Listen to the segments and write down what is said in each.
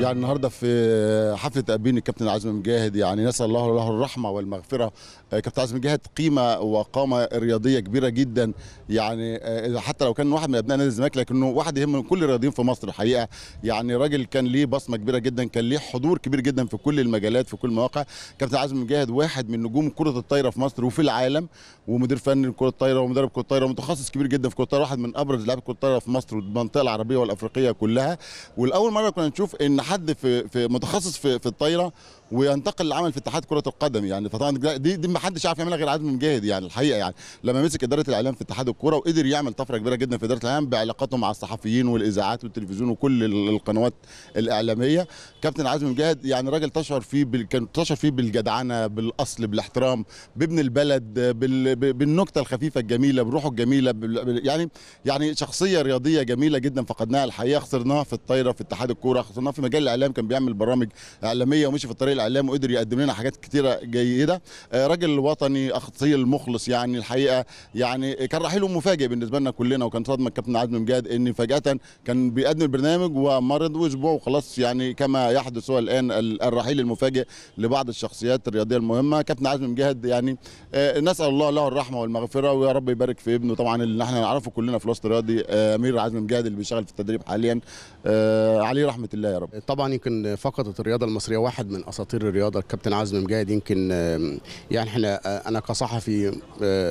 يعني النهارده في حفله تأبين الكابتن عزمي مجاهد يعني نسال الله له الرحمه والمغفره آه، كابتن عزمي مجاهد قيمه وقامه رياضيه كبيره جدا يعني آه، حتى لو كان واحد من ابناء نادي الزمالك لكنه واحد يهم كل الرياضيين في مصر الحقيقه يعني راجل كان ليه بصمه كبيره جدا كان ليه حضور كبير جدا في كل المجالات في كل المواقع كابتن عزمي مجاهد واحد من نجوم كره الطايره في مصر وفي العالم ومدير فني لكره الطايره ومدرب كره الطايره ومتخصص كبير جدا في كره الطايره واحد من ابرز لاعبي كره الطايره في مصر والمنطقه العربيه والافريقيه كلها والاول مره كنا نشوف ان حد في, في متخصص في, في الطايره وينتقل للعمل في اتحاد كره القدم يعني فطبعا دي دي ما حدش عارف يعملها غير عزمي مجاهد يعني الحقيقه يعني لما مسك اداره الاعلام في اتحاد الكوره وقدر يعمل طفره كبيره جدا في اداره الاعلام بعلاقاته مع الصحفيين والاذاعات والتلفزيون وكل ال- القنوات الاعلاميه كابتن عزمي مجاهد يعني راجل تشعر فيه بال... كان تشعر فيه بالجدعنه بالاصل بالاحترام بابن البلد بال... ب- بالنكته الخفيفه الجميله بروحه الجميله بال... بال- يعني يعني شخصيه رياضيه جميله جدا فقدناها الحقيقه خسرناها في الطايره في اتحاد الكوره خسرناها في مجال الاعلام كان بيعمل برامج اعلاميه ومشي في الطريق الاعلامي وقدر يقدم لنا حاجات كتيره جيده آه، راجل وطني اخصيل مخلص يعني الحقيقه يعني كان رحيله مفاجئ بالنسبه لنا كلنا وكان صدمه الكابتن عزمي مجاهد ان فجاه كان بيقدم البرنامج ومرض واسبوع وخلاص يعني كما يحدث هو الان ال- الرحيل المفاجئ لبعض الشخصيات الرياضيه المهمه كابتن عزمي مجاهد يعني آه، نسال الله له الرحمه والمغفره ويا رب يبارك في ابنه طبعا اللي احنا نعرفه كلنا في الوسط الرياضي آه، امير عزمي مجاهد اللي بيشتغل في التدريب حاليا آه، عليه رحمه الله يا رب طبعا يمكن فقدت الرياضه المصريه واحد من اساطير الرياضه الكابتن عزمي مجاهد يمكن آم، يعني احنا آه، انا كصحفي آه،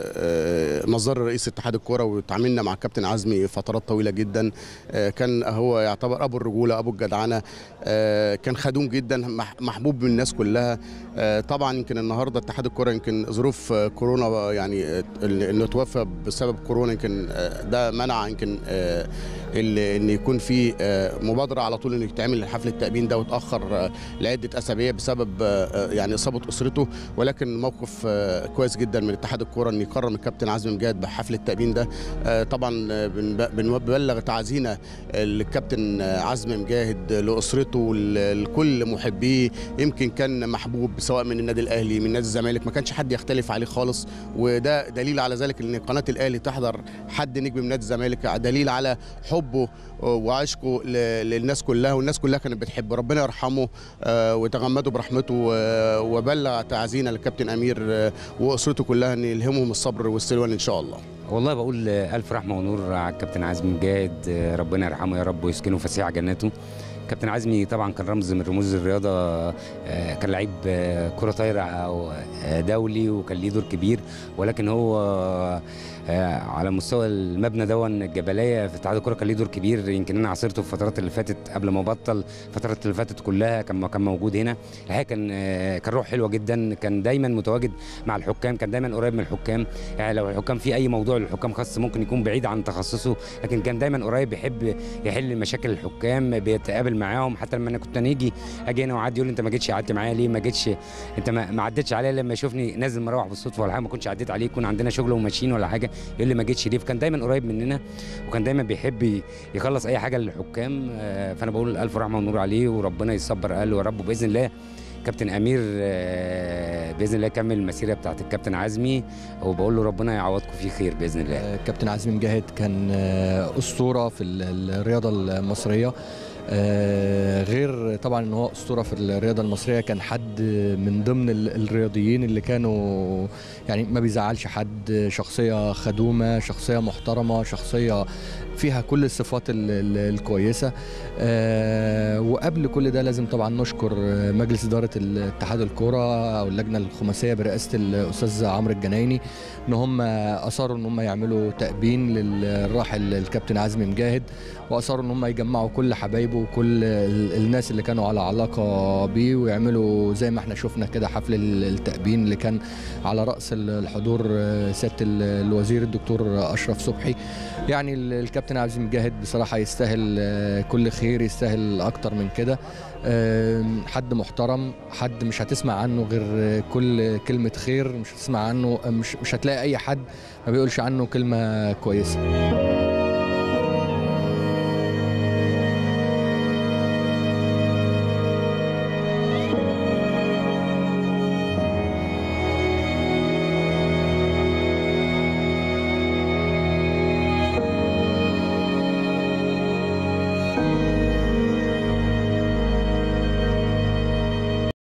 آه، مصدر رئيس اتحاد الكوره وتعاملنا مع الكابتن عزمي فترات طويله جدا آه، كان هو يعتبر ابو الرجوله ابو الجدعنه آه، كان خدوم جدا مح- محبوب من الناس كلها آه، طبعا يمكن النهارده اتحاد الكوره يمكن ظروف آه، كورونا يعني آه، انه توفى بسبب كورونا يمكن آه، ده منع يمكن آه، ال- ان يكون في آه، مبادره على طول ان يتعمل حفل التأبين ده وتاخر آه، لعده اسابيع بسبب آه، آه، يعني اصابه اسرته ولكن موقف آه، كويس جدا من اتحاد الكوره ان يكرم الكابتن عزمي مجاهد بحفل التأبين ده آه، طبعا آه، بن- بنبلغ تعزينا الكابتن آه، عزمي مجاهد لاسرته ل- لكل محبيه يمكن كان محبوب سواء من النادي الاهلي من نادي الزمالك ما كانش حد يختلف عليه خالص وده دليل على ذلك ان قناه الاهلي تحضر حد نجم من نادي الزمالك دليل على حبه وعشقه ل- للناس كلها والناس كلها كانت بتحبه ربنا يرحمه آه، ويتغمده برحمته آه، وبلغ تعزينا للكابتن امير آه، واسرته كلها ان يلهمهم الصبر والسلوان ان شاء الله والله بقول ألف رحمة ونور على الكابتن عزمي مجاهد ربنا يرحمه يا رب ويسكنه فسيح جناته كابتن عزمي طبعا كان رمز من رموز الرياضة آه، كان لعيب آه، كرة طايرة أو آه، دولي وكان ليه دور كبير ولكن هو آه، على مستوى المبنى دون الجبلية في اتحاد الكرة كان ليه دور كبير يمكن أنا عاصرته في الفترات اللي فاتت قبل ما بطل الفترات اللي فاتت كلها كان كان موجود هنا الحقيقة كان آه، كان روح حلوة جدا كان دايما متواجد مع الحكام كان دايما قريب من الحكام يعني لو الحكام في اي موضوع للحكام خاص ممكن يكون بعيد عن تخصصه لكن كان دايما قريب يحب يحل مشاكل الحكام بيتقابل معاهم حتى لما انا كنت نيجي اجي هنا وعدي يقول لي انت ما جيتش قعدت معايا ليه ما جيتش انت ما ما عدتش عليا لما يشوفني نازل مروح بالصدفه ولا حاجه ما كنتش عديت عليه يكون عندنا شغل وماشيين ولا حاجه يقول لي ما جيتش ليه فكان دايما قريب مننا وكان دايما بيحب ي- يخلص اي حاجه للحكام آه، فانا بقول الف رحمه ونور عليه وربنا يصبر قلبه يا رب وباذن الله كابتن امير آه، باذن الله يكمل المسيره بتاعت الكابتن عزمي وبقول له ربنا يعوضكم فيه خير باذن الله آه، كابتن عزمي مجاهد كان آه، أسطورة في ال- الرياضة المصرية آه، غير طبعا ان هو اسطوره في الرياضه المصريه كان حد من ضمن ال- الرياضيين اللي كانوا يعني ما بيزعلش حد شخصيه خدومه شخصيه محترمه شخصيه فيها كل الصفات ال- ال- الكويسه آه، وقبل كل ده لازم طبعا نشكر آه، مجلس اداره اتحاد الكوره او اللجنه الخماسيه برئاسه الاستاذ عمرو الجنايني ان هم اصروا ان هم يعملوا تأبين للراحل الكابتن عزمي مجاهد واصروا ان هم يجمعوا كل حبايبه وكل ال- الناس اللي كانوا على علاقه بيه ويعملوا زي ما احنا شفنا كده حفل ال- التأبين اللي كان على راس ال- الحضور آه، سياده ال- الوزير الدكتور اشرف صبحي يعني ال- الكابتن عزمي مجاهد بصراحه يستاهل آه، كل خير يستاهل اكتر من كده آم، حد محترم حد مش هتسمع عنه غير آه، كل كلمه خير مش هتسمع عنه مش مش هتلاقي اي حد ما بيقولش عنه كلمه كويسه